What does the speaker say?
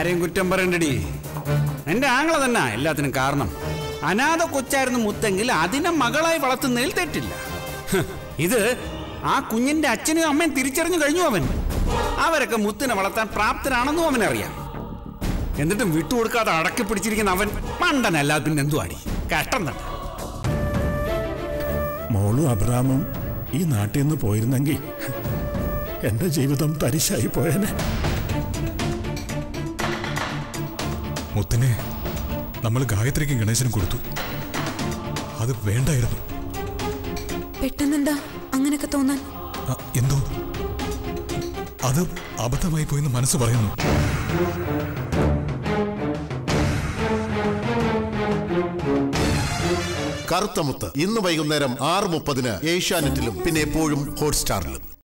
ആരെയും കുറ്റം പറയണ്ടടി എന്റെ ആങ്ങള തന്നെ എല്ലാത്തിനും കാരണം അനാഥ കൊച്ചായിരുന്നു മുത്തെങ്കിൽ അതിനെ മകളായി വളർത്തുന്നതിൽ തെറ്റില്ല ഹ്, ഇത് ആ കുഞ്ഞിന്റെ അച്ഛനും അമ്മയും തിരിച്ചറിഞ്ഞു കഴിഞ്ഞു അവൻ അവരൊക്കെ മുത്തിനെ വളർത്താൻ പ്രാപ്തരാണെന്നും അവനറിയാം എന്നിട്ടും വിട്ടുകൊടുക്കാതെ അടക്കി പിടിച്ചിരിക്കുന്ന അവൻ മണ്ടനല്ല പിന്നെ എന്തുവാടി കഷ്ടം തന്നെ മോളും അബ്രാമും ഈ നാട്ടിൽ നിന്ന് പോയിരുന്നെങ്കിൽ എന്റെ ജീവിതം തരിശായി പോയേനെ മുത്തിനെ നമ്മൾ ഗായത്രിക്കും ഗണേശനും കൊടുത്തു അത് വേണ്ടായിരുന്നു പെട്ടെന്നെന്താ അങ്ങനെയൊക്കെ തോന്നാൻ ആ, എന്തോ അത് അബദ്ധമായി പോയെന്ന് മനസ്സ് പറയുന്നു കറുത്തമുത്ത് ഇന്ന് വൈകുന്നേരം ആറ് മുപ്പതിന് ഏഷ്യാനെറ്റിലും പിന്നെ എപ്പോഴും ഹോട്ട്സ്റ്റാറിലും